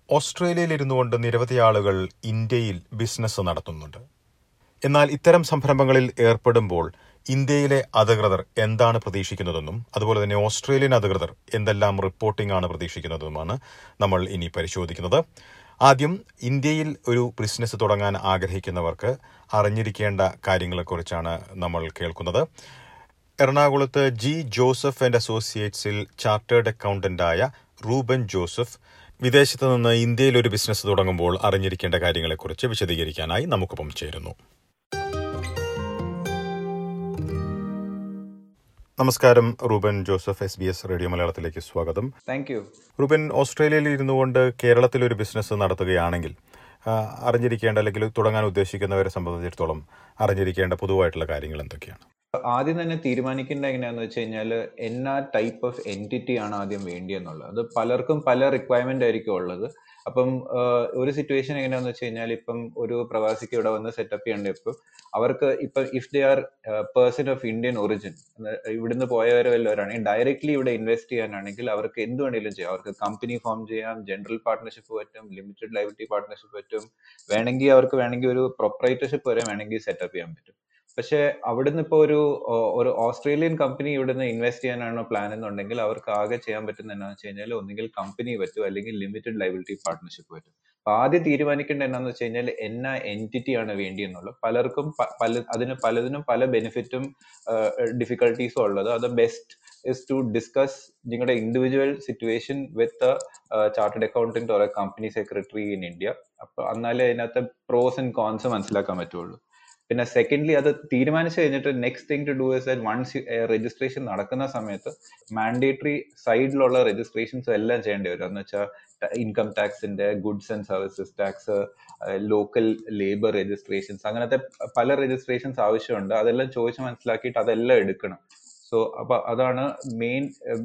ഓസ്ട്രേലിയയിൽ ഇരുന്നു കൊണ്ട് നിരവധി ആളുകൾ ഇന്ത്യയിൽ ബിസിനസ് നടത്തുന്നുണ്ട് എന്നാൽ ഇത്തരം സംരംഭങ്ങളിൽ ഏർപ്പെടുമ്പോൾ ഇന്ത്യയിലെ അധികൃതർ എന്താണ് പ്രതീക്ഷിക്കുന്നതെന്നും അതുപോലെ തന്നെ ഓസ്ട്രേലിയൻ അധികൃതർ എന്തെല്ലാം റിപ്പോർട്ടിംഗ് ആണ് പ്രതീക്ഷിക്കുന്നതെന്നുമാണ് നമ്മൾ ഇനി പരിശോധിക്കുന്നത് ആദ്യം ഇന്ത്യയിൽ ഒരു ബിസിനസ് തുടങ്ങാൻ ആഗ്രഹിക്കുന്നവർക്ക് അറിഞ്ഞിരിക്കേണ്ട കാര്യങ്ങളെക്കുറിച്ചാണ് നമ്മൾ കേൾക്കുന്നത് എറണാകുളത്ത് ജി ജോസഫ് ആൻഡ് അസോസിയേറ്റ്സിൽ ചാർട്ടേഡ് അക്കൗണ്ടന്റായ റൂബൻ ജോസഫ് വിദേശത്ത് നിന്ന് ഇന്ത്യയിൽ ഒരു ബിസിനസ് തുടങ്ങുമ്പോൾ അറിഞ്ഞിരിക്കേണ്ട കാര്യങ്ങളെക്കുറിച്ച് വിശദീകരിക്കാനായി നമുക്കൊപ്പം ചേരുന്നു നമസ്കാരം Ruben Joseph S B S radio മലയാളത്തിലേക്ക് സ്വാഗതം താങ്ക് യു റൂബൻ ഓസ്ട്രേലിയയിൽ ഇരുന്നു കൊണ്ട് കേരളത്തിൽ ഒരു ബിസിനസ് നടത്തുകയാണെങ്കിൽ ആ, അറിഞ്ഞിരിക്കേണ്ട അല്ലെങ്കിൽ തുടങ്ങാൻ ഉദ്ദേശിക്കുന്നവരെ സംബന്ധിച്ചിടത്തോളം അറിഞ്ഞിരിക്കേണ്ട പൊതുവായിട്ടുള്ള കാര്യങ്ങൾ എന്തൊക്കെയാണ് ആദ്യം തന്നെ തീരുമാനിക്കേണ്ട എങ്ങനെയാന്ന് വെച്ച് കഴിഞ്ഞാൽ എന്നാ ടൈപ്പ് ഓഫ് എൻറ്റിറ്റി ആണ് ആദ്യം വേണ്ടിയെന്നുള്ളത് അത് പലർക്കും പല റിക്വയർമെന്റ് ആയിരിക്കും ഉള്ളത് അപ്പം ആഹ്, ഒരു സിറ്റുവേഷൻ എങ്ങനെയാന്ന് വെച്ച് കഴിഞ്ഞാൽ ഇപ്പം ഒരു പ്രവാസിക്ക് ഇവിടെ വന്ന് സെറ്റപ്പ് ചെയ്യേണ്ട ഇപ്പം അവർക്ക് ഇപ്പം if they are person of Indian origin ഇവിടുന്ന് പോയവരോ വല്ലവരാണെങ്കിൽ ഡയറക്ട്ലി ഇവിടെ ഇൻവെസ്റ്റ് ചെയ്യാനാണെങ്കിൽ അവർക്ക് എന്ത് വേണമെങ്കിലും ചെയ്യാം അവർക്ക് കമ്പനി ഫോം ചെയ്യാം ജനറൽ പാർട്ട്ണർഷിപ്പ് പറ്റും ലിമിറ്റഡ് ലൈബിലിറ്റി പാർട്ട്ണർഷിപ്പ് പറ്റും വേണമെങ്കിൽ അവർക്ക് വേണമെങ്കിൽ ഒരു പ്രൊപ്പറേറ്റർഷിപ്പ് വരെ വേണമെങ്കിൽ സെറ്റപ്പ് ചെയ്യാൻ പറ്റും പക്ഷെ അവിടുന്ന് ഇപ്പൊ ഒരു ഓ- ഒരു ഓസ്ട്രേലിയൻ കമ്പനി ഇവിടുന്ന് ഇൻവെസ്റ്റ് ചെയ്യാനാണ് പ്ലാൻ എന്നുണ്ടെങ്കിൽ അവർക്ക് ആകെ ചെയ്യാൻ പറ്റുന്ന എന്താണെന്ന് വെച്ച് കഴിഞ്ഞാൽ ഒന്നുകിൽ കമ്പനി പറ്റും അല്ലെങ്കിൽ ലിമിറ്റഡ് ലൈബിലിറ്റി പാർട്ട്ണർഷിപ്പ് പറ്റും അപ്പൊ ആദ്യം തീരുമാനിക്കേണ്ട എന്താണെന്ന് വെച്ച് കഴിഞ്ഞാൽ എന്നാ എൻറ്റിറ്റി ആണ് വേണ്ടിയെന്നുള്ളത് പലർക്കും പ- പല അതിന് പലതിനും പല ബെനിഫിറ്റും ഡിഫിക്കൽട്ടീസും ഉള്ളത് അത് ബെസ്റ്റ് ഇസ് ടു ഡിസ്കസ് നിങ്ങളുടെ individual situation with chartered accountant or company secretary in India അപ്പൊ എന്നാലേ അതിനകത്ത് പ്രോസ് ആൻഡ് കോൺസ് മനസ്സിലാക്കാൻ പറ്റുള്ളൂ പിന്നെ സെക്കൻഡ്ലി അത് തീരുമാനിച്ചു കഴിഞ്ഞിട്ട് next thing to do is that once registration നടക്കുന്ന സമയത്ത് മാൻഡേറ്ററി സൈഡിലുള്ള രജിസ്ട്രേഷൻസ് എല്ലാം ചെയ്യേണ്ടി വരും എന്ന് വെച്ചാൽ ഇൻകം ടാക്സിന്റെ goods and services tax local labour registrations അങ്ങനത്തെ പല രജിസ്ട്രേഷൻസ് ആവശ്യമുണ്ട് അതെല്ലാം ചോദിച്ച് മനസ്സിലാക്കിയിട്ട് അതെല്ലാം എടുക്കണം സോ അപ്പൊ അതാണ് മെയിൻ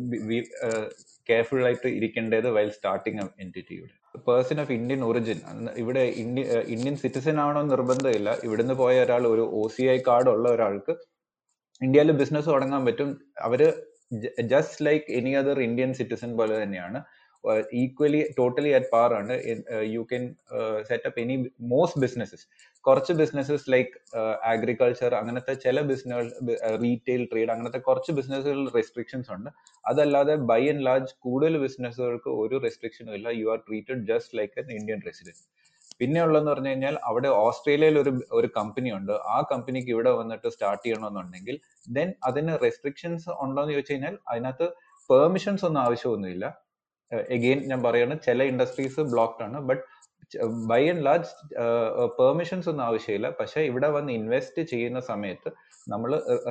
കെയർഫുൾ ആയിട്ട് ഇരിക്കേണ്ടത് വൈൽ സ്റ്റാർട്ടിങ് എൻറ്റിറ്റിയുടെ പേഴ്സൺ ഓഫ് ഇന്ത്യൻ ഒറിജിൻ ഇവിടെ ഇന്ത്യ ഇന്ത്യൻ സിറ്റിസൺ ആണോ എന്ന് നിർബന്ധമില്ല ഇവിടുന്ന് പോയ ഒരാൾ ഒരു ഒ സി ഐ കാർഡ് ഉള്ള ഒരാൾക്ക് ഇന്ത്യയിൽ ബിസിനസ് തുടങ്ങാൻ പറ്റും അവര് just like any other Indian citizen പോലെ തന്നെയാണ് ഈക്വലി ടോട്ടലി അറ്റ് പാർ ആണ് you can set up any most businesses കുറച്ച് ബിസിനസ്സസ് ലൈക്ക് അഗ്രികൾച്ചർ അങ്ങനത്തെ ചില ബിസിനസ് റീറ്റെയിൽ ട്രേഡ് അങ്ങനത്തെ കുറച്ച് ബിസിനസ്സുകളിൽ റെസ്ട്രിക്ഷൻസ് ഉണ്ട് അതല്ലാതെ ബൈ ആൻഡ് ലാർജ് കൂടുതൽ ബിസിനസ്സുകൾക്ക് ഒരു റെസ്ട്രിക്ഷനും ഇല്ല you are treated just like an Indian resident പിന്നെ ഉള്ളതെന്ന് പറഞ്ഞു കഴിഞ്ഞാൽ അവിടെ ഓസ്ട്രേലിയയിൽ ഒരു ഒരു കമ്പനി ഉണ്ട് ആ കമ്പനിക്ക് ഇവിടെ വന്നിട്ട് സ്റ്റാർട്ട് ചെയ്യണമെന്നുണ്ടെങ്കിൽ ദെൻ അതിന് റെസ്ട്രിക്ഷൻസ് ഉണ്ടോ എന്ന് ചോദിച്ചു കഴിഞ്ഞാൽ അതിനകത്ത് പെർമിഷൻസ് ഒന്നും ആവശ്യമൊന്നുമില്ല എഗെയിൻ ഞാൻ പറയാണ് ചില ഇൻഡസ്ട്രീസ് ബ്ലോക്ക്ഡ് ആണ് but by and large permissions ഒന്നും ആവശ്യമില്ല പക്ഷെ ഇവിടെ വന്ന് ഇൻവെസ്റ്റ് ചെയ്യുന്ന സമയത്ത് നമ്മൾ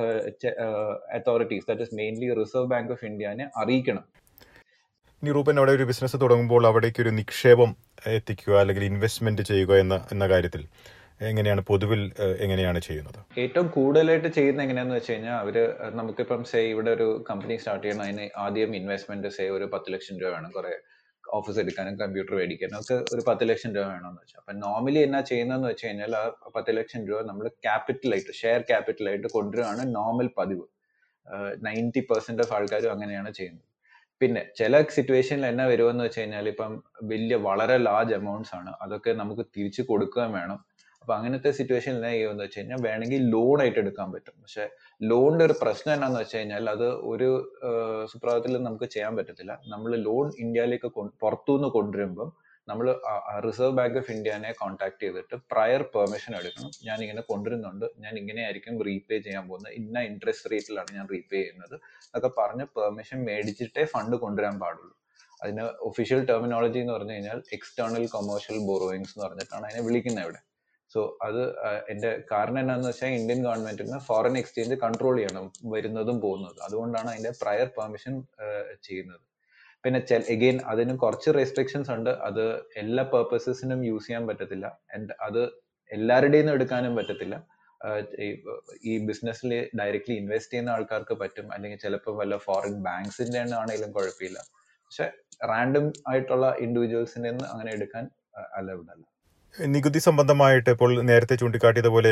authorities that is mainly Reserve Bank of ഇന്ത്യനെ അറിയിക്കണം ഇനി റൂബൻ അവിടെ ഒരു ബിസിനസ് തുടങ്ങുമ്പോൾ അവിടേക്ക് ഒരു നിക്ഷേപം എത്തിക്കുക അല്ലെങ്കിൽ ഇൻവെസ്റ്റ്മെന്റ് ചെയ്യുക എന്ന എന്ന കാര്യത്തിൽ എങ്ങനെയാണ് പൊതുവിൽ ഏഹ്, എങ്ങനെയാണ് ചെയ്യുന്നത് ഏറ്റവും കൂടുതലായിട്ട് ചെയ്യുന്ന എങ്ങനെയാന്ന് വെച്ച് കഴിഞ്ഞാൽ അവര് നമുക്കിപ്പം സേ ഇവിടെ ഒരു കമ്പനി സ്റ്റാർട്ട് ചെയ്യണം അതിന് ആദ്യം ഇൻവെസ്റ്റ്മെന്റ് സേ ഒരു പത്ത് ലക്ഷം രൂപ വേണം കുറെ ഓഫീസ് എടുക്കാനും കമ്പ്യൂട്ടർ മേടിക്കാനും ഒക്കെ ഒരു പത്ത് ലക്ഷം രൂപ വേണമെന്ന് വെച്ചാൽ അപ്പൊ നോർമലി എന്നാ ചെയ്യുന്നതെന്ന് വെച്ച് കഴിഞ്ഞാൽ ആ പത്ത് ലക്ഷം രൂപ നമ്മൾ ക്യാപിറ്റലായിട്ട് ഷെയർ ക്യാപിറ്റലായിട്ട് കൊണ്ടുവരികയാണ് നോർമൽ പതിവ് നയൻറ്റി പെർസെന്റ് ഓഫ് ആൾക്കാരും അങ്ങനെയാണ് ചെയ്യുന്നത് പിന്നെ ചില സിറ്റുവേഷനിൽ എന്നാ വരുമെന്ന് വെച്ച് കഴിഞ്ഞാൽ ഇപ്പം വലിയ വളരെ ലാർജ് എമൗണ്ട്സ് ആണ് അതൊക്കെ നമുക്ക് തിരിച്ചു കൊടുക്കുകയും വേണം അപ്പൊ അങ്ങനത്തെ സിറ്റുവേഷനിൽ എന്നാ ചെയ്യുമെന്ന് വെച്ച് കഴിഞ്ഞാൽ വേണമെങ്കിൽ ലോൺ ആയിട്ട് എടുക്കാൻ പറ്റും പക്ഷെ ലോണിന്റെ ഒരു പ്രശ്നം എന്നാന്ന് വെച്ച് കഴിഞ്ഞാൽ അത് ഒരു ആഹ് സുപ്രഭാതത്തിൽ നമുക്ക് ചെയ്യാൻ പറ്റത്തില്ല നമ്മൾ ലോൺ ഇന്ത്യയിലേക്ക് കൊ- പുറത്തുനിന്ന് കൊണ്ടുവരുമ്പം നമ്മൾ റിസർവ് ബാങ്ക് ഓഫ് ഇന്ത്യനെ കോൺടാക്ട് ചെയ്തിട്ട് പ്രയർ പെർമിഷൻ എടുക്കണം ഞാൻ ഇങ്ങനെ കൊണ്ടുവരുന്നുണ്ട് ഞാൻ ഇങ്ങനെയായിരിക്കും റീപേ ചെയ്യാൻ പോകുന്നത് ഇന്ന ഇൻട്രസ്റ്റ് റേറ്റിലാണ് ഞാൻ റീപേ ചെയ്യുന്നത് എന്നൊക്കെ പറഞ്ഞ് പെർമിഷൻ മേടിച്ചിട്ടേ ഫണ്ട് കൊണ്ടുവരാൻ പാടുള്ളൂ അതിന് ഒഫീഷ്യൽ ടെർമിനോളജി എന്ന് പറഞ്ഞു കഴിഞ്ഞാൽ എക്സ്റ്റേണൽ കൊമേഴ്ഷ്യൽ ബോറോയിങ്സ് എന്ന് പറഞ്ഞിട്ടാണ് അതിനെ വിളിക്കുന്നത് ഇവിടെ സോ അത് ആഹ് എന്റെ കാരണം എന്താണെന്ന് വെച്ചാൽ ഇന്ത്യൻ ഗവൺമെന്റിന് ഫോറിൻ എക്സ്ചേഞ്ച് കൺട്രോൾ ചെയ്യണം വരുന്നതും പോകുന്നതും അതുകൊണ്ടാണ് അതിന്റെ പ്രയർ പെർമിഷൻ ചെയ്യുന്നത് പിന്നെ എഗെയിൻ അതിന് കുറച്ച് റെസ്ട്രിക്ഷൻസ് ഉണ്ട് അത് എല്ലാ പർപ്പസസിനും യൂസ് ചെയ്യാൻ പറ്റത്തില്ല ആൻഡ് അത് എല്ലാവരുടെയും എടുക്കാനും പറ്റത്തില്ല ആഹ് ഈ- ഈ ബിസിനസ്സിൽ ഡയറക്റ്റ്ലി ഇൻവെസ്റ്റ് ചെയ്യുന്ന ആൾക്കാർക്ക് പറ്റും അല്ലെങ്കിൽ ചിലപ്പോൾ വല്ല ഫോറിൻ ബാങ്ക്സിന്റെ ആണെങ്കിലും കുഴപ്പമില്ല പക്ഷെ റാൻഡം ആയിട്ടുള്ള ഇൻഡിവിജ്വൽസിന്റെ അങ്ങനെ എടുക്കാൻ അലൗഡ് അല്ല നികുതി സംബന്ധമായിട്ട് ഇപ്പോൾ നേരത്തെ ചൂണ്ടിക്കാട്ടിയതുപോലെ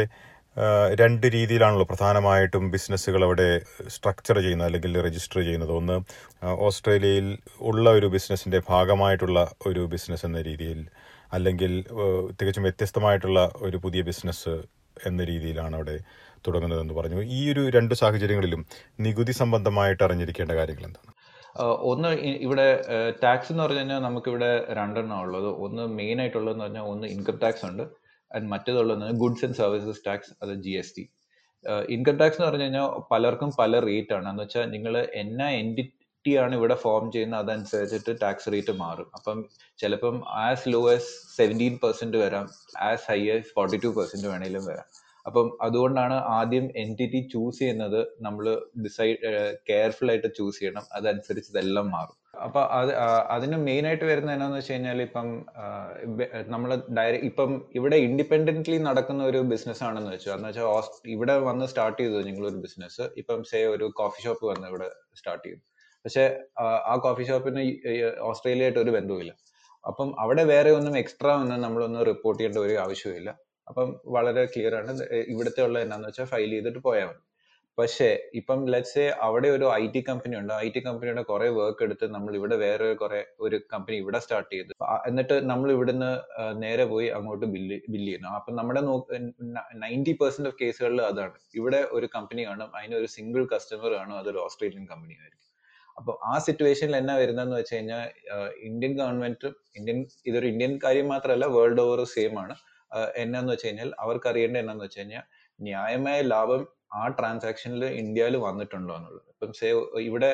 രണ്ട് രീതിയിലാണല്ലോ പ്രധാനമായിട്ടും ബിസിനസ്സുകൾ അവിടെ സ്ട്രക്ചർ ചെയ്യുന്നത് അല്ലെങ്കിൽ രജിസ്റ്റർ ചെയ്യുന്നത് ഒന്ന് ഓസ്ട്രേലിയയിൽ ഉള്ള ഒരു ബിസിനസ്സിന്റെ ഭാഗമായിട്ടുള്ള ഒരു ബിസിനസ് എന്ന രീതിയിൽ അല്ലെങ്കിൽ തികച്ചും വ്യത്യസ്തമായിട്ടുള്ള ഒരു പുതിയ ബിസിനസ് എന്ന രീതിയിലാണ് അവിടെ തുടങ്ങുന്നതെന്ന് പറഞ്ഞു ഈ ഒരു രണ്ട് സാഹചര്യങ്ങളിലും നികുതി സംബന്ധമായിട്ട് അറിഞ്ഞിരിക്കേണ്ട കാര്യങ്ങൾ എന്താണ് ഒന്ന് ഇവിടെ ടാക്സ് എന്ന് പറഞ്ഞു കഴിഞ്ഞാൽ നമുക്കിവിടെ രണ്ടെണ്ണം ഉള്ളത് ഒന്ന് മെയിൻ ആയിട്ടുള്ളതെന്ന് പറഞ്ഞാൽ ഒന്ന് ഇൻകം ടാക്സ് ഉണ്ട് ആൻഡ് മറ്റേതുള്ളത് ഗുഡ്സ് ആൻഡ് സർവീസസ് ടാക്സ് അത് G S T income tax എന്ന് പറഞ്ഞു കഴിഞ്ഞാൽ പലർക്കും പല റേറ്റ് ആണ് എന്ന് വെച്ചാൽ നിങ്ങൾ എന്നാ എൻറ്റിറ്റി ആണ് ഇവിടെ ഫോം ചെയ്യുന്നത് അതനുസരിച്ചിട്ട് ടാക്സ് റേറ്റ് മാറും അപ്പം ചിലപ്പം as low as seventeen percent വരാം as high as forty two percent വേണേലും വരാം അപ്പം അതുകൊണ്ടാണ് ആദ്യം എൻറ്റിറ്റി ചൂസ് ചെയ്യുന്നത് നമ്മൾ ഡിസൈഡ് കെയർഫുൾ ആയിട്ട് ചൂസ് ചെയ്യണം അതനുസരിച്ച് ഇതെല്ലാം മാറും അപ്പൊ അത് അതിന് മെയിൻ ആയിട്ട് വരുന്നത് എന്നാന്ന് വെച്ച് കഴിഞ്ഞാൽ ഇപ്പം നമ്മൾ ഡയറക്റ്റ് ഇപ്പം ഇവിടെ ഇൻഡിപെൻഡന്റ്ലി നടക്കുന്ന ഒരു ബിസിനസ് ആണെന്ന് വെച്ചാൽ എന്ന് വെച്ചാൽ ഇവിടെ വന്ന് സ്റ്റാർട്ട് ചെയ്തു നിങ്ങൾ ഒരു ബിസിനസ് ഇപ്പം സേ ഒരു കോഫി ഷോപ്പ് വന്ന് ഇവിടെ സ്റ്റാർട്ട് ചെയ്തു പക്ഷെ ആ കോഫി ഷോപ്പിന് ഓസ്ട്രേലിയ ആയിട്ട് ഒരു ബന്ധവുമില്ല അപ്പം അവിടെ വേറെ ഒന്നും എക്സ്ട്രാ ഒന്നും നമ്മളൊന്നും റിപ്പോർട്ട് ചെയ്യേണ്ട ഒരു ആവശ്യമില്ല അപ്പം വളരെ ക്ലിയർ ആണ് ഇവിടുത്തെ ഉള്ള എന്നാന്ന് വെച്ചാൽ ഫയൽ ചെയ്തിട്ട് പോയാൽ മതി പക്ഷേ ഇപ്പം ലെറ്റ്സ് അവിടെ ഒരു ഐ ടി കമ്പനി ഉണ്ട് ഐ ടി കമ്പനിയുടെ കുറെ വർക്ക് എടുത്ത് നമ്മൾ ഇവിടെ വേറെ കുറെ ഒരു കമ്പനി ഇവിടെ സ്റ്റാർട്ട് ചെയ്ത് എന്നിട്ട് നമ്മൾ ഇവിടുന്ന് നേരെ പോയി അങ്ങോട്ട് ബില്ല് ബില്ല് ചെയ്യുന്നു അപ്പം നമ്മുടെ നയൻറ്റി പെർസെന്റ് ഓഫ് കേസുകളിൽ അതാണ് ഇവിടെ ഒരു കമ്പനി കാണും അതിന് ഒരു സിംഗിൾ കസ്റ്റമർ കാണും അതൊരു ഓസ്ട്രേലിയൻ കമ്പനി ആയിരിക്കും അപ്പൊ ആ സിറ്റുവേഷനിൽ എന്നാ വരുന്നതെന്ന് വെച്ച് കഴിഞ്ഞാൽ ഇന്ത്യൻ ഗവൺമെന്റ് ഇന്ത്യൻ ഇതൊരു ഇന്ത്യൻ കാര്യം മാത്രമല്ല വേൾഡ് ഓവർ സെയിം ആണ് എന്നാന്ന് വെച്ച് കഴിഞ്ഞാൽ അവർക്ക് അറിയേണ്ട എന്നാന്ന് വെച്ച് കഴിഞ്ഞാൽ ന്യായമായ ലാഭം ആ ട്രാൻസാക്ഷനിൽ ഇന്ത്യയിൽ വന്നിട്ടുണ്ടോ എന്നുള്ളത് ഇപ്പം സേ ഇവിടെ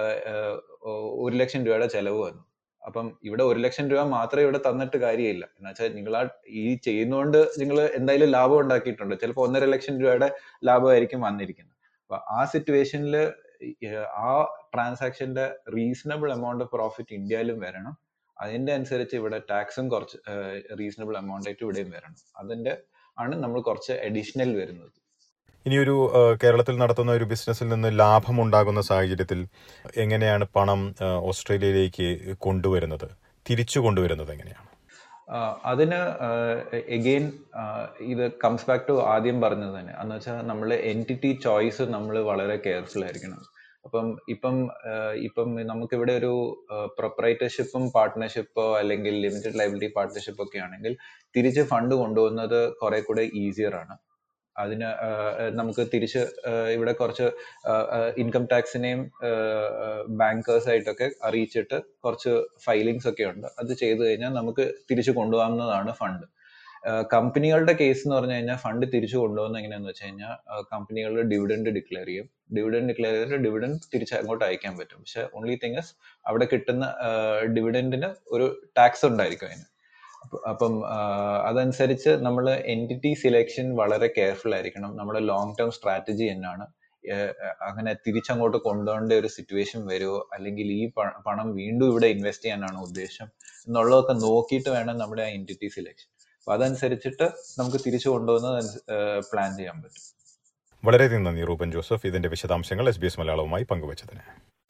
ഒരു ലക്ഷം രൂപയുടെ ചെലവ് വന്നു അപ്പം ഇവിടെ ഒരു ലക്ഷം രൂപ മാത്രമേ ഇവിടെ തന്നിട്ട് കാര്യമില്ല എന്ന് വെച്ചാൽ നിങ്ങൾ ആ ഈ ചെയ്യുന്നതുകൊണ്ട് നിങ്ങൾ എന്തായാലും ലാഭം ഉണ്ടാക്കിയിട്ടുണ്ട് ചിലപ്പോൾ ഒന്നര ലക്ഷം രൂപയുടെ ലാഭമായിരിക്കും വന്നിരിക്കുന്നത് അപ്പൊ ആ സിറ്റുവേഷനിൽ ആ ട്രാൻസാക്ഷന്റെ റീസണബിൾ എമൗണ്ട് ഓഫ് പ്രോഫിറ്റ് ഇന്ത്യയിലും വരണം അതിന്റെ അനുസരിച്ച് ഇവിടെ ടാക്സും കുറച്ച് റീസണബിൾ എമൗണ്ട് ആയിട്ട് ഇവിടെയും വരണം അതിന്റെ ആണ് നമ്മൾ കുറച്ച് അഡീഷണൽ വരുന്നത് ഇനിയൊരു കേരളത്തിൽ നടത്തുന്ന ഒരു ബിസിനസ്സിൽ നിന്ന് ലാഭം ഉണ്ടാകുന്ന സാഹചര്യത്തിൽ എങ്ങനെയാണ് പണം ഓസ്ട്രേലിയയിലേക്ക് കൊണ്ടുവരുന്നത് തിരിച്ചു കൊണ്ടുവരുന്നത് എങ്ങനെയാണ് അതിന് എഗെയിൻ ഇത് കംസ് ബാക്ക് ടു ആദ്യം പറഞ്ഞത് തന്നെ എന്ന് വെച്ചാൽ നമ്മൾ എൻറ്റിറ്റി ചോയ്സ് നമ്മൾ വളരെ കെയർഫുൾ ആയിരിക്കണം അപ്പം ഇപ്പം ഇപ്പം നമുക്കിവിടെ ഒരു പ്രൊപ്പറേറ്റർഷിപ്പും പാർട്ട്ണർഷിപ്പോ അല്ലെങ്കിൽ ലിമിറ്റഡ് ലൈബിലിറ്റി പാർട്ട്ണർഷിപ്പ് ഒക്കെ ആണെങ്കിൽ തിരിച്ച് ഫണ്ട് കൊണ്ടുപോകുന്നത് കുറെ കൂടെ ഈസിയർ ആണ് അതിന് നമുക്ക് തിരിച്ച് ഇവിടെ കുറച്ച് ഇൻകം ടാക്സിനെയും ബാങ്കേഴ്സ് ആയിട്ടൊക്കെ അറിയിച്ചിട്ട് കുറച്ച് ഫയലിങ്സ് ഒക്കെ ഉണ്ട് അത് ചെയ്തു കഴിഞ്ഞാൽ നമുക്ക് തിരിച്ചു കൊണ്ടുപോകാവുന്നതാണ് ഫണ്ട് കമ്പനികളുടെ കേസ് എന്ന് പറഞ്ഞു കഴിഞ്ഞാൽ ഫണ്ട് തിരിച്ചു കൊണ്ടുപോകുന്ന എങ്ങനെയാന്ന് വെച്ച് കഴിഞ്ഞാൽ കമ്പനികൾ ഡിവിഡൻഡ് ഡിക്ലെയർ ചെയ്യും ഡിവിഡൻഡ് ഡിക്ലെയർ ചെയ്തിട്ട് ഡിവിഡൻഡ് തിരിച്ച് അങ്ങോട്ട് അയക്കാൻ പറ്റും പക്ഷെ ഓൺലി തിങ് ഇസ് അവിടെ കിട്ടുന്ന ഡിവിഡൻഡിന് ഒരു ടാക്സ് ഉണ്ടായിരിക്കും അതിന് അപ്പം അതനുസരിച്ച് നമ്മൾ എൻറ്റിറ്റി സിലെക്ഷൻ വളരെ കെയർഫുൾ ആയിരിക്കണം നമ്മുടെ ലോങ് ടേം സ്ട്രാറ്റജി എന്നാണ് അങ്ങനെ തിരിച്ചങ്ങോട്ട് കൊണ്ടുപോകേണ്ട ഒരു സിറ്റുവേഷൻ വരുമോ അല്ലെങ്കിൽ ഈ പണം വീണ്ടും ഇവിടെ ഇൻവെസ്റ്റ് ചെയ്യാനാണ് ഉദ്ദേശം എന്നുള്ളതൊക്കെ നോക്കിയിട്ട് വേണം നമ്മുടെ ആ എൻറ്റിറ്റി സിലെക്ഷൻ അപ്പൊ അതനുസരിച്ചിട്ട് നമുക്ക് തിരിച്ചു കൊണ്ടുപോകുന്നത് പ്ലാൻ ചെയ്യാൻ പറ്റും വളരെയധികം നന്ദി റൂബൻ ജോസഫ് ഇതിന്റെ വിശദാംശങ്ങൾ എസ് ബി എസ് മലയാളവുമായി പങ്കുവച്ചതിന്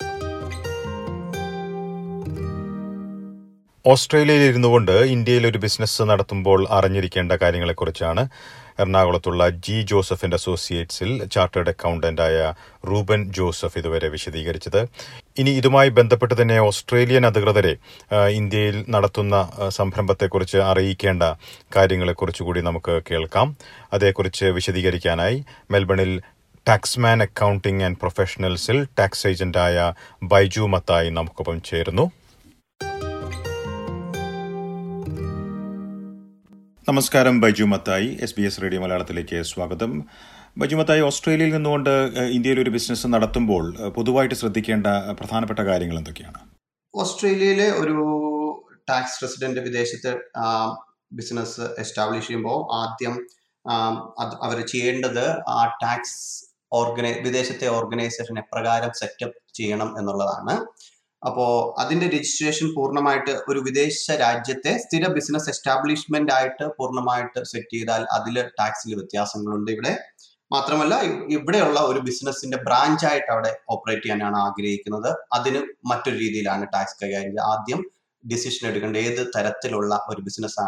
ഓസ്ട്രേലിയയിൽ ഇരുന്നു കൊണ്ട് ഇന്ത്യയിൽ ഒരു ബിസിനസ് നടത്തുമ്പോൾ അറിഞ്ഞിരിക്കേണ്ട കാര്യങ്ങളെക്കുറിച്ചാണ് എറണാകുളത്തുള്ള ജി ജോസഫിന്റെ അസോസിയേറ്റ്സിൽ ചാർട്ടേഡ് അക്കൗണ്ടന്റായ റൂബൻ ജോസഫ് ഇതുവരെ വിശദീകരിച്ചത് ഇനി ഇതുമായി ബന്ധപ്പെട്ട് തന്നെ ഓസ്ട്രേലിയൻ അധികൃതരെ ഇന്ത്യയിൽ നടത്തുന്ന സംരംഭത്തെക്കുറിച്ച് അറിയിക്കേണ്ട കാര്യങ്ങളെക്കുറിച്ച് കൂടി നമുക്ക് കേൾക്കാം അതേക്കുറിച്ച് വിശദീകരിക്കാനായി മെൽബണിൽ ടാക്സ്മാൻ അക്കൗണ്ടിംഗ് ആൻഡ് പ്രൊഫഷണൽസിൽ ടാക്സ് ഏജന്റായ ബൈജു മത്തായി നമുക്കൊപ്പം ചേരുന്നു നമസ്കാരം Baiju Mathai S B S radio മലയാളത്തിലേക്ക് സ്വാഗതം ബൈജു മത്തായി ഓസ്ട്രേലിയയിൽ നിന്നുകൊണ്ട് ഇന്ത്യയിൽ ഒരു ബിസിനസ് നടത്തുമ്പോൾ പൊതുവായിട്ട് ശ്രദ്ധിക്കേണ്ട പ്രധാനപ്പെട്ട കാര്യങ്ങൾ എന്തൊക്കെയാണ് ഓസ്ട്രേലിയയിലെ ഒരു ടാക്സ് റെസിഡന്റ് വിദേശത്ത് ബിസിനസ് എസ്റ്റാബ്ലിഷ് ചെയ്യുമ്പോൾ ആദ്യം അവർ ചെയ്യേണ്ടത് ആ ടാക്സ് ഓർഗനൈ വിദേശത്തെ ഓർഗനൈസേഷൻ എപ്രകാരം സെറ്റപ്പ് ചെയ്യണം എന്നുള്ളതാണ് അപ്പോൾ അതിന്റെ രജിസ്ട്രേഷൻ പൂർണ്ണമായിട്ട് ഒരു വിദേശ രാജ്യത്തെ സ്ഥിര ബിസിനസ് എസ്റ്റാബ്ലിഷ്മെന്റ് ആയിട്ട് പൂർണ്ണമായിട്ട് സെറ്റ് ചെയ്താൽ അതിൽ ടാക്സിൽ വ്യത്യാസങ്ങളുണ്ട് ഇവിടെ മാത്രമല്ല ഇവിടെയുള്ള ഒരു ബിസിനസിന്റെ ബ്രാഞ്ച് ആയിട്ട് അവിടെ ഓപ്പറേറ്റ് ചെയ്യാനാണ് ആഗ്രഹിക്കുന്നത് അതിന് മറ്റൊരു രീതിയിലാണ് ടാക്സ് കൈകാര്യം ആദ്യം ഡിസിഷൻ എടുക്കേണ്ടത് ഏത് തരത്തിലുള്ള ഒരു ബിസിനസ് ആണ്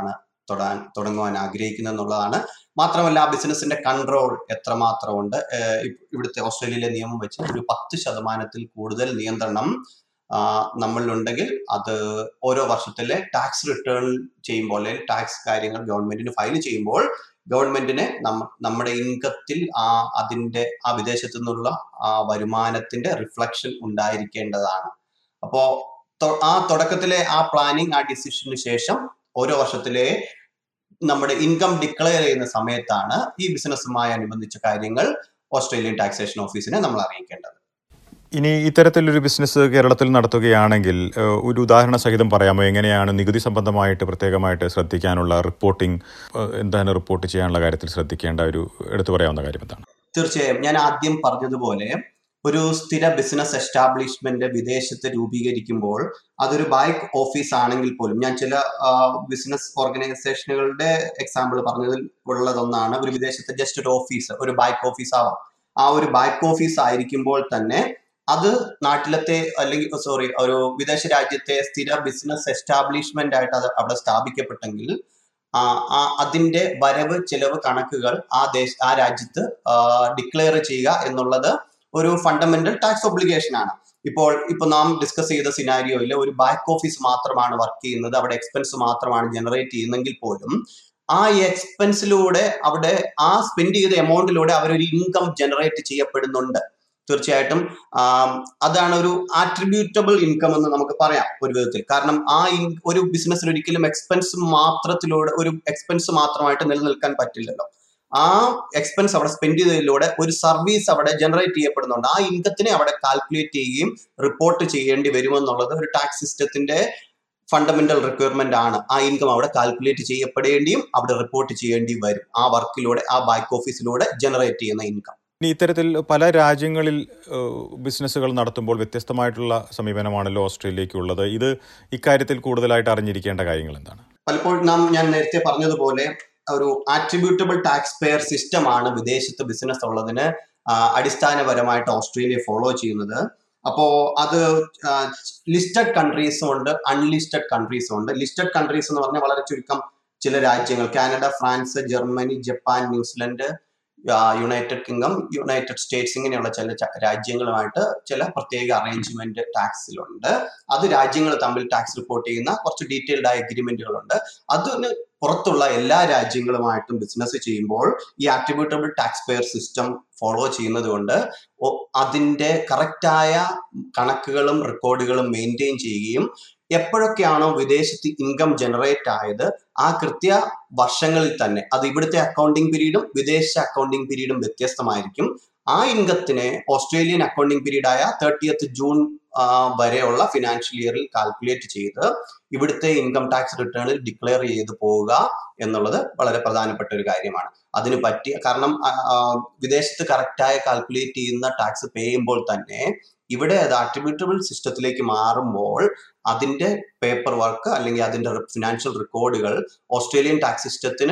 തൊടാൻ തുടങ്ങുവാൻ ആഗ്രഹിക്കുന്നത് എന്നുള്ളതാണ് മാത്രമല്ല ആ ബിസിനസിന്റെ കൺട്രോൾ എത്രമാത്രമുണ്ട് ഏഹ് ഇ- ഇവിടുത്തെ ഓസ്ട്രേലിയയിലെ നിയമം വെച്ച് ഒരു പത്ത് ശതമാനത്തിൽ കൂടുതൽ നിയന്ത്രണം ആ, നമ്മളിലുണ്ടെങ്കിൽ അത് ഓരോ വർഷത്തിലെ ടാക്സ് റിട്ടേൺ ചെയ്യുമ്പോൾ അല്ലെങ്കിൽ ടാക്സ് കാര്യങ്ങൾ ഗവൺമെന്റിന് ഫയൽ ചെയ്യുമ്പോൾ ഗവൺമെന്റിന് നമ്മ നമ്മുടെ ഇൻകത്തിൽ ആ അതിന്റെ ആ വിദേശത്തു നിന്നുള്ള ആ വരുമാനത്തിന്റെ റിഫ്ലക്ഷൻ ഉണ്ടായിരിക്കേണ്ടതാണ് അപ്പോ തൊ- ആ തുടക്കത്തിലെ ആ പ്ലാനിങ് ആ ഡിസിഷന് ശേഷം ഓരോ വർഷത്തിലെ നമ്മുടെ ഇൻകം ഡിക്ലെയർ ചെയ്യുന്ന സമയത്താണ് ഈ ബിസിനസ്സുമായി അനുബന്ധിച്ച കാര്യങ്ങൾ ഓസ്ട്രേലിയൻ ടാക്സേഷൻ ഓഫീസിനെ നമ്മൾ അറിയിക്കേണ്ടത് ഇനി ഇത്തരത്തിലൊരു ബിസിനസ് കേരളത്തിൽ നടത്തുകയാണെങ്കിൽ ഏഹ്, ഒരു ഉദാഹരണ സഹിതം പറയാമോ എങ്ങനെയാണ് നികുതി സംബന്ധമായിട്ട് പ്രത്യേകമായിട്ട് ശ്രദ്ധിക്കാനുള്ള റിപ്പോർട്ടിംഗ് ഏഹ്, എന്താണ് റിപ്പോർട്ട് ചെയ്യാനുള്ള കാര്യത്തിൽ ശ്രദ്ധിക്കേണ്ട ഒരു എടുത്തു പറയാവുന്ന കാര്യം എന്താണ് തീർച്ചയായും ഞാൻ ആദ്യം പറഞ്ഞതുപോലെ ഒരു സ്ഥിര ബിസിനസ് എസ്റ്റാബ്ലിഷ്മെന്റ് വിദേശത്ത് രൂപീകരിക്കുമ്പോൾ അതൊരു ബൈക്ക് ഓഫീസ് ആണെങ്കിൽ പോലും ഞാൻ ചില ബിസിനസ് ഓർഗനൈസേഷനുകളുടെ എക്സാമ്പിൾ പറഞ്ഞതിൽ ഉള്ളതൊന്നാണ് ഒരു വിദേശത്തെ ജസ്റ്റ് ഒരു ഓഫീസ് ഒരു ബൈക്ക് ഓഫീസ് ആവാം ആ ഒരു ബൈക്ക് ഓഫീസ് ആയിരിക്കുമ്പോൾ തന്നെ അത് നാട്ടിലത്തെ അല്ലെങ്കിൽ സോറി ഒരു വിദേശ രാജ്യത്തെ സ്ഥിര ബിസിനസ് എസ്റ്റാബ്ലിഷ്മെന്റ് ആയിട്ട് അത് അവിടെ സ്ഥാപിക്കപ്പെട്ടെങ്കിൽ ആ ആ അതിന്റെ വരവ് ചെലവ് കണക്കുകൾ ആ ദേശ ആ രാജ്യത്ത് ഡിക്ലെയർ ചെയ്യുക എന്നുള്ളത് ഒരു ഫണ്ടമെന്റൽ ടാക്സ് ഒബ്ലിഗേഷൻ ആണ് ഇപ്പോൾ ഇപ്പൊ നാം ഡിസ്കസ് ചെയ്ത സിനാരിയോയിൽ ഒരു ബാക്ക് ഓഫീസ് മാത്രമാണ് വർക്ക് ചെയ്യുന്നത് അവിടെ എക്സ്പെൻസ് മാത്രമാണ് ജനറേറ്റ് ചെയ്യുന്നെങ്കിൽ പോലും ആ എക്സ്പെൻസിലൂടെ അവിടെ ആ സ്പെൻഡ് ചെയ്ത എമൗണ്ടിലൂടെ അവരൊരു ഇൻകം ജനറേറ്റ് ചെയ്യപ്പെടുന്നുണ്ട് തീർച്ചയായിട്ടും ആം, അതാണ് ഒരു ആട്രിബ്യൂട്ടബിൾ ഇൻകം എന്ന് നമുക്ക് പറയാം ഒരു വിധത്തിൽ കാരണം ആ ഇൻ- ഒരു ബിസിനസ്സിൽ ഒരിക്കലും എക്സ്പെൻസ് മാത്രത്തിലൂടെ ഒരു എക്സ്പെൻസ് മാത്രമായിട്ട് നിലനിൽക്കാൻ പറ്റില്ലല്ലോ ആ എക്സ്പെൻസ് അവിടെ സ്പെൻഡ് ചെയ്തതിലൂടെ ഒരു സർവീസ് അവിടെ ജനറേറ്റ് ചെയ്യപ്പെടുന്നുണ്ട് ആ ഇൻകത്തിനെ അവിടെ കാൽക്കുലേറ്റ് ചെയ്യുകയും റിപ്പോർട്ട് ചെയ്യേണ്ടി വരുമെന്നുള്ളത് ഒരു ടാക്സ് സിസ്റ്റത്തിന്റെ ഫണ്ടമെന്റൽ റിക്വയർമെന്റ് ആണ് ആ ഇൻകം അവിടെ കാൽക്കുലേറ്റ് ചെയ്യപ്പെടേണ്ടിയും അവിടെ റിപ്പോർട്ട് ചെയ്യേണ്ടി വരും ആ വർക്കിലൂടെ ആ ബാക്ക് ഓഫീസിലൂടെ ജനറേറ്റ് ചെയ്യുന്ന ഇൻകം ഇനി ഇത്തരത്തിൽ പല രാജ്യങ്ങളിൽ ഏഹ്, ബിസിനസ്സുകൾ നടത്തുമ്പോൾ വ്യത്യസ്തമായിട്ടുള്ള സമീപനമാണല്ലോ ഓസ്ട്രേലിയക്കുള്ളത് ഇത് ഇക്കാര്യത്തിൽ കൂടുതലായിട്ട് അറിഞ്ഞിരിക്കേണ്ട കാര്യങ്ങൾ എന്താണ് പലപ്പോഴും നാം ഞാൻ നേരത്തെ പറഞ്ഞതുപോലെ ഒരു ആട്രിബ്യൂട്ടബിൾ ടാക്സ് പെയർ സിസ്റ്റം ആണ് വിദേശത്ത് ബിസിനസ് ഉള്ളതിന് ആ, അടിസ്ഥാനപരമായിട്ട് ഓസ്ട്രേലിയ ഫോളോ ചെയ്യുന്നത് അപ്പോ അത് ലിസ്റ്റഡ് കൺട്രീസും ഉണ്ട് അൺലിസ്റ്റഡ് കൺട്രീസും ഉണ്ട് ലിസ്റ്റഡ് കൺട്രീസ് എന്ന് പറഞ്ഞാൽ വളരെ ചുരുക്കം ചില രാജ്യങ്ങൾ Canada France Germany Japan New Zealand ആ, യുണൈറ്റഡ് കിങ്ഡം യുണൈറ്റഡ് സ്റ്റേറ്റ്സ് ഇങ്ങനെയുള്ള ചില ച- രാജ്യങ്ങളുമായിട്ട് ചില പ്രത്യേക അറേഞ്ച്മെന്റ് ടാക്സിലുണ്ട് അത് രാജ്യങ്ങൾ തമ്മിൽ ടാക്സ് റിപ്പോർട്ട് ചെയ്യുന്ന കുറച്ച് ഡീറ്റെയിൽഡ് ആയ എഗ്രിമെന്റുകളുണ്ട് അതിന് പുറത്തുള്ള എല്ലാ രാജ്യങ്ങളുമായിട്ടും ബിസിനസ് ചെയ്യുമ്പോൾ ഈ attributable tax payer system follow ചെയ്യുന്നത് കൊണ്ട് ഒ- അതിന്റെ കറക്റ്റായ കണക്കുകളും റെക്കോർഡുകളും മെയിൻറ്റെയിൻ ചെയ്യുകയും എപ്പോഴൊക്കെയാണോ വിദേശത്ത് ഇൻകം ജനറേറ്റ് ആയത് ആ കൃത്യ വർഷങ്ങളിൽ തന്നെ അത് ഇവിടുത്തെ അക്കൗണ്ടിംഗ് പീരീഡും വിദേശ അക്കൗണ്ടിംഗ് പീരീഡും വ്യത്യസ്തമായിരിക്കും ആ ഇൻകത്തിനെ ഓസ്ട്രേലിയൻ അക്കൗണ്ടിംഗ് പീരീഡായ തേർട്ടിയത്ത് ജൂൺ ആ, വരെയുള്ള ഫിനാൻഷ്യൽ ഇയറിൽ കാൽക്കുലേറ്റ് ചെയ്ത് ഇവിടുത്തെ ഇൻകം ടാക്സ് റിട്ടേണിൽ ഡിക്ലെയർ ചെയ്ത് പോവുക എന്നുള്ളത് വളരെ പ്രധാനപ്പെട്ട ഒരു കാര്യമാണ് അതിന് പറ്റിയ കാരണം ആ, ആ, വിദേശത്ത് കറക്റ്റായ കാൽക്കുലേറ്റ് ചെയ്യുന്ന ടാക്സ് പേ ചെയ്യുമ്പോൾ തന്നെ ഇവിടെ അത് അട്രിബ്യൂട്ടബിൾ സിസ്റ്റത്തിലേക്ക് മാറുമ്പോൾ അതിന്റെ പേപ്പർ വർക്ക് അല്ലെങ്കിൽ അതിന്റെ ഫിനാൻഷ്യൽ റെക്കോർഡുകൾ ഓസ്ട്രേലിയൻ ടാക്സ് സിസ്റ്റത്തിന്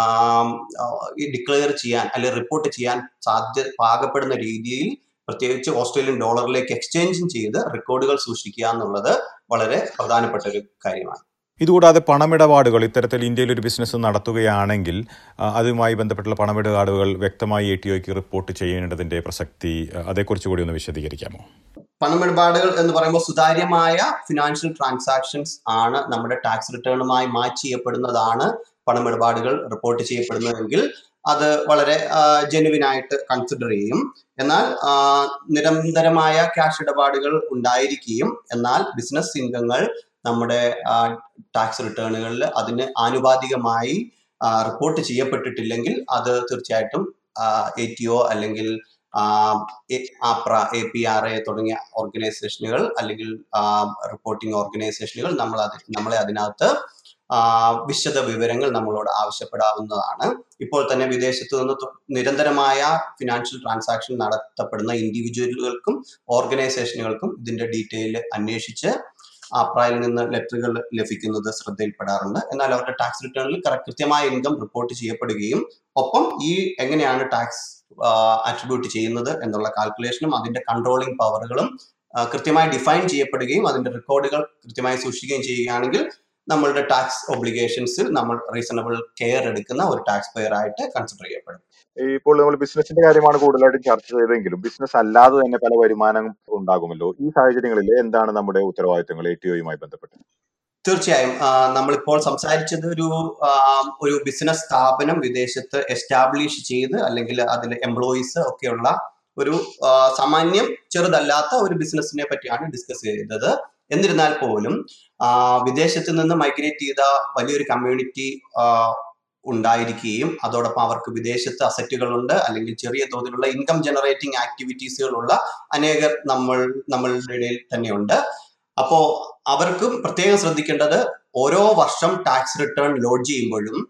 ഡിക്ലെയർ ചെയ്യാൻ അല്ലെങ്കിൽ റിപ്പോർട്ട് ചെയ്യാൻ സാധ്യ പാകപ്പെടുന്ന രീതിയിൽ പ്രത്യേകിച്ച് ഓസ്ട്രേലിയൻ ഡോളറിലേക്ക് എക്സ്ചേഞ്ചും ചെയ്ത് റെക്കോർഡുകൾ സൂക്ഷിക്കുക എന്നുള്ളത് വളരെ പ്രധാനപ്പെട്ട ഒരു കാര്യമാണ് ഇതുകൂടാതെ പണമിടപാടുകൾ ഇത്തരത്തിൽ ഇന്ത്യയിൽ ഒരു ബിസിനസ് നടത്തുകയാണെങ്കിൽ ആ, അതുമായി ബന്ധപ്പെട്ടുള്ള പണമിടപാടുകൾ വ്യക്തമായി എ ടി ഒക്ക് റിപ്പോർട്ട് ചെയ്യേണ്ടതിന്റെ പ്രസക്തി ആ, അതേക്കുറിച്ച് കൂടി ഒന്ന് വിശദീകരിക്കാമോ പണമിടപാടുകൾ എന്ന് പറയുമ്പോൾ സുതാര്യമായ ഫിനാൻഷ്യൽ ട്രാൻസാക്ഷൻസ് ആണ് നമ്മുടെ ടാക്സ് റിട്ടേണുമായി മാച്ച് ചെയ്യപ്പെടുന്നതാണ് പണമിടപാടുകൾ റിപ്പോർട്ട് ചെയ്യപ്പെടുന്നതെങ്കിൽ അത് വളരെ ജെനുവിൻ ആയിട്ട് കൺസിഡർ ചെയ്യും എന്നാൽ ആ, നിരന്തരമായ ക്യാഷ് ഇടപാടുകൾ ഉണ്ടായിരിക്കുകയും എന്നാൽ ബിസിനസ് ഇൻകങ്ങൾ നമ്മുടെ ടാക്സ് റിട്ടേണുകളിൽ അതിന് ആനുപാതികമായി റിപ്പോർട്ട് ചെയ്യപ്പെട്ടിട്ടില്ലെങ്കിൽ അത് തീർച്ചയായിട്ടും എ ടി ഒ അല്ലെങ്കിൽ APRA A P R A തുടങ്ങിയ ഓർഗനൈസേഷനുകൾ അല്ലെങ്കിൽ റിപ്പോർട്ടിംഗ് ഓർഗനൈസേഷനുകൾ നമ്മൾ അത് നമ്മളെ അതിനകത്ത് ആ, വിശദ വിവരങ്ങൾ നമ്മളോട് ആവശ്യപ്പെടാവുന്നതാണ് ഇപ്പോൾ തന്നെ വിദേശത്ത് നിന്ന് തു- നിരന്തരമായ ഫിനാൻഷ്യൽ ട്രാൻസാക്ഷൻ നടത്തപ്പെടുന്ന ഇൻഡിവിജ്വലുകൾക്കും ഓർഗനൈസേഷനുകൾക്കും ഇതിന്റെ ഡീറ്റെയിൽ അന്വേഷിച്ച് ആപ്രയിൽ നിന്ന് ലെറ്ററുകൾ ലഭിക്കുന്നത് ശ്രദ്ധയിൽപ്പെടാറുണ്ട് എന്നാൽ അവരുടെ ടാക്സ് റിട്ടേണിൽ കൃത്യമായ ഇൻകം റിപ്പോർട്ട് ചെയ്യപ്പെടുകയും ഒപ്പം ഈ എങ്ങനെയാണ് ടാക്സ് അട്രിബ്യൂട്ട് ചെയ്യുന്നത് എന്നുള്ള കാൽക്കുലേഷനും അതിന്റെ കൺട്രോളിംഗ് പവറുകളും കൃത്യമായി ഡിഫൈൻ ചെയ്യപ്പെടുകയും അതിന്റെ റെക്കോർഡുകൾ കൃത്യമായി സൂക്ഷിക്കുകയും ചെയ്യുകയാണെങ്കിൽ നമ്മളുടെ ടാക്സ് ഒബ്ലിഗേഷൻസിൽ നമ്മൾ റീസണബിൾ കെയർ എടുക്കുന്ന ഒരു ടാക്സ് പെയർ ആയിട്ട് കൺസിഡർ ചെയ്യപ്പെടും ഇപ്പോൾ നമ്മൾ ബിസിനസിന്റെ കാര്യമാണ് കൂടുതലായിട്ടും ചർച്ച ചെയ്തെങ്കിലും ബിസിനസ് അല്ലാതെ തന്നെ പല വരുമാനം ഉണ്ടാകുമല്ലോ ഈ സാഹചര്യങ്ങളിൽ എന്താണ് നമ്മുടെ ഉത്തരവാദിത്തങ്ങൾ എ ടി ഒയുമായി ബന്ധപ്പെട്ട് തീർച്ചയായും ആ, നമ്മളിപ്പോൾ സംസാരിച്ചത് ഒരു ആ, ഒരു ബിസിനസ് സ്ഥാപനം വിദേശത്ത് എസ്റ്റാബ്ലിഷ് ചെയ്ത് അല്ലെങ്കിൽ അതിൽ എംപ്ലോയീസ് ഒക്കെയുള്ള ഒരു ആ, സാമാന്യം ചെറുതല്ലാത്ത ഒരു ബിസിനസിനെ പറ്റിയാണ് ഡിസ്കസ് ചെയ്തത് എന്നിരുന്നാൽ പോലും ആ, വിദേശത്ത് നിന്ന് മൈഗ്രേറ്റ് ചെയ്ത വലിയൊരു കമ്മ്യൂണിറ്റി ഉണ്ടായിരിക്കുകയും അതോടൊപ്പം അവർക്ക് വിദേശത്ത് അസറ്റുകളുണ്ട് അല്ലെങ്കിൽ ചെറിയ തോതിലുള്ള ഇൻകം ജനറേറ്റിംഗ് ആക്ടിവിറ്റീസുകളുള്ള അനേകർ നമ്മൾ നമ്മളുടെ ഇടയിൽ തന്നെയുണ്ട് അപ്പോ അവർക്കും പ്രത്യേകം ശ്രദ്ധിക്കേണ്ടത് ഓരോ വർഷം ടാക്സ് റിട്ടേൺ ലോഡ് ചെയ്യുമ്പോഴും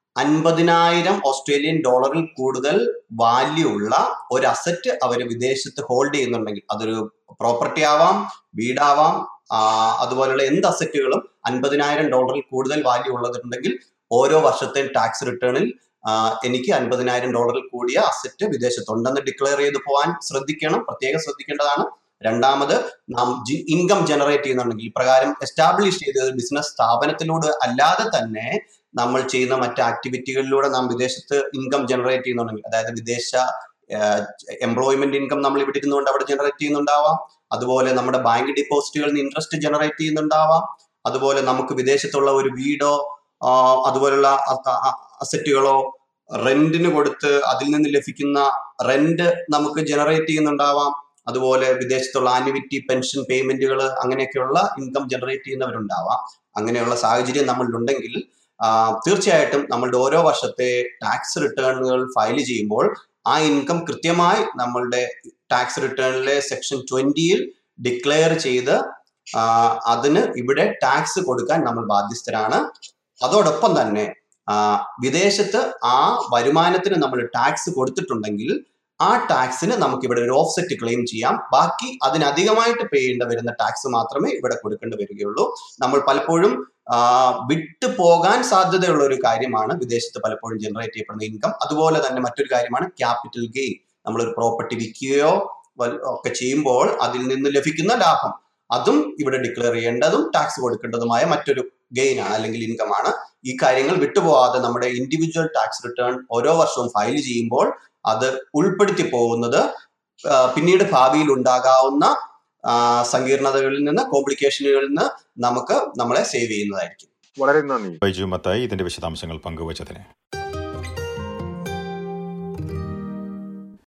അൻപതിനായിരം ഓസ്ട്രേലിയൻ ഡോളറിൽ കൂടുതൽ വാല്യൂ ഉള്ള ഒരു അസറ്റ് അവർ വിദേശത്ത് ഹോൾഡ് ചെയ്യുന്നുണ്ടെങ്കിൽ അതൊരു പ്രോപ്പർട്ടി ആവാം വീടാവാം ആ, അതുപോലുള്ള എന്ത് അസറ്റുകളും അൻപതിനായിരം ഡോളറിൽ കൂടുതൽ വാല്യൂ ഉള്ളതുണ്ടെങ്കിൽ ഓരോ വർഷത്തെ ടാക്സ് റിട്ടേണിൽ എനിക്ക് അൻപതിനായിരം ഡോളറിൽ കൂടിയ അസറ്റ് വിദേശത്തുണ്ടെന്ന് ഡിക്ലെയർ ചെയ്ത് പോകാൻ ശ്രദ്ധിക്കണം പ്രത്യേകം ശ്രദ്ധിക്കേണ്ടതാണ് രണ്ടാമത് നാം ഇൻകം ജനറേറ്റ് ചെയ്യുന്നുണ്ടെങ്കിൽ ഇപ്രകാരം എസ്റ്റാബ്ലിഷ് ചെയ്ത ഒരു ബിസിനസ് സ്ഥാപനത്തിലൂടെ അല്ലാതെ തന്നെ നമ്മൾ ചെയ്യുന്ന മറ്റ് ആക്ടിവിറ്റികളിലൂടെ നാം വിദേശത്ത് ഇൻകം ജനറേറ്റ് ചെയ്യുന്നുണ്ടെങ്കിൽ അതായത് വിദേശ എംപ്ലോയ്മെന്റ് ഇൻകം നമ്മൾ ഇവിടെ ഇരുന്നുകൊണ്ട് അവിടെ ജനറേറ്റ് ചെയ്യുന്നുണ്ടാവാം അതുപോലെ നമ്മുടെ ബാങ്ക് ഡിപ്പോസിറ്റുകളിൽ നിന്ന് ഇൻട്രസ്റ്റ് ജനറേറ്റ് ചെയ്യുന്നുണ്ടാവാം അതുപോലെ നമുക്ക് വിദേശത്തുള്ള ഒരു വീടോ ആ, അതുപോലുള്ള അസറ്റുകളോ റെന്റിന് കൊടുത്ത് അതിൽ നിന്ന് ലഭിക്കുന്ന റെന്റ് നമുക്ക് ജനറേറ്റ് ചെയ്യുന്നുണ്ടാവാം അതുപോലെ വിദേശത്തുള്ള ആനുവിറ്റി പെൻഷൻ പേയ്മെന്റുകൾ അങ്ങനെയൊക്കെയുള്ള ഇൻകം ജനറേറ്റ് ചെയ്യുന്നവരുണ്ടാവാം അങ്ങനെയുള്ള സാഹചര്യം നമ്മളിലുണ്ടെങ്കിൽ ആ, തീർച്ചയായിട്ടും നമ്മളുടെ ഓരോ വർഷത്തെ ടാക്സ് റിട്ടേണുകൾ ഫയൽ ചെയ്യുമ്പോൾ ആ ഇൻകം കൃത്യമായി നമ്മളുടെ ടാക്സ് റിട്ടേണിലെ സെക്ഷൻ ട്വന്റിയിൽ ഡിക്ലെയർ ചെയ്ത് ആ, അതിന് ഇവിടെ ടാക്സ് കൊടുക്കാൻ നമ്മൾ ബാധ്യസ്ഥരാണ് അതോടൊപ്പം തന്നെ ആ, വിദേശത്ത് ആ വരുമാനത്തിന് നമ്മൾ ടാക്സ് കൊടുത്തിട്ടുണ്ടെങ്കിൽ ആ ടാക്സിന് നമുക്ക് ഇവിടെ ഒരു ഓഫ്സെറ്റ് ക്ലെയിം ചെയ്യാം ബാക്കി അതിനധികമായിട്ട് പേ ചെയ്യേണ്ട വരുന്ന ടാക്സ് മാത്രമേ ഇവിടെ കൊടുക്കേണ്ടി വരികയുള്ളൂ നമ്മൾ പലപ്പോഴും ആ, വിട്ടു പോകാൻ സാധ്യതയുള്ള ഒരു കാര്യമാണ് വിദേശത്ത് പലപ്പോഴും ജനറേറ്റ് ചെയ്യപ്പെടുന്ന ഇൻകം അതുപോലെ തന്നെ മറ്റൊരു കാര്യമാണ് ക്യാപിറ്റൽ ഗെയിൻ നമ്മളൊരു പ്രോപ്പർട്ടി വിൽക്കുകയോ വൽ- ഒക്കെ ചെയ്യുമ്പോൾ അതിൽ നിന്ന് ലഭിക്കുന്ന ലാഭം അതും ഇവിടെ ഡിക്ലെയർ ചെയ്യേണ്ടതും ടാക്സ് കൊടുക്കേണ്ടതുമായ മറ്റൊരു ഗെയിൻ ആണ് അല്ലെങ്കിൽ ഇൻകം ആണ് ഈ കാര്യങ്ങൾ വിട്ടുപോകാതെ നമ്മുടെ ഇൻഡിവിജ്വൽ ടാക്സ് റിട്ടേൺ ഓരോ വർഷവും ഫയൽ ചെയ്യുമ്പോൾ അത് ഉൾപ്പെടുത്തി പോകുന്നത് ആ, പിന്നീട് ഭാവിയിൽ ഉണ്ടാകാവുന്ന ആ, സങ്കീർണതകളിൽ നിന്ന് കോംപ്ലിക്കേഷനുകളിൽ നിന്ന് നമുക്ക് നമ്മളെ സേവ് ചെയ്യുന്നതായിരിക്കും വളരെ നന്ദി ബൈജു മത്തായി ഇതിന്റെ വിശദാംശങ്ങൾ പങ്കുവച്ചതിന്